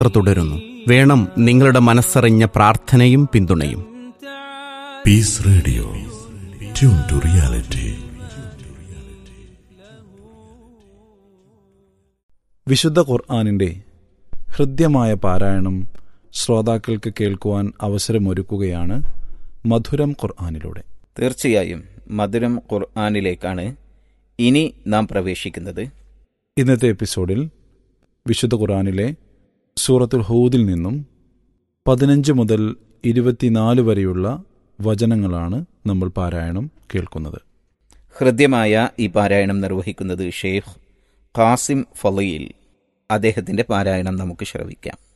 തുടരുന്നു വേണം നിങ്ങളുടെ മനസ്സറിഞ്ഞ പ്രാർത്ഥനയും പിന്തുണയും Peace Radio. Tune to reality. വിശുദ്ധ ഖുർആാനിൻ്റെ ഹൃദ്യമായ പാരായണം ശ്രോതാക്കൾക്ക് കേൾക്കുവാൻ അവസരമൊരുക്കുകയാണ് മധുരം ഖുർആാനിലൂടെ തീർച്ചയായും മധുരം ഖുർആാനിലേക്കാണ് ഇനി നാം പ്രവേശിക്കുന്നത് ഇന്നത്തെ എപ്പിസോഡിൽ വിശുദ്ധ ഖുർആാനിലെ സൂറത്തുൽ ഹൂദിൽ നിന്നും പതിനഞ്ച് മുതൽ ഇരുപത്തിനാല് വരെയുള്ള വചനങ്ങളാണ് നമ്മൾ പാരായണം കേൾക്കുന്നത് ഹൃദ്യമായ ഈ പാരായണം നിർവഹിക്കുന്നത് ഷെയ്ഖ് ഖാസിം ഫലയിൽ അദ്ദേഹത്തിന്റെ പാരായണം നമുക്ക് ശ്രവിക്കാം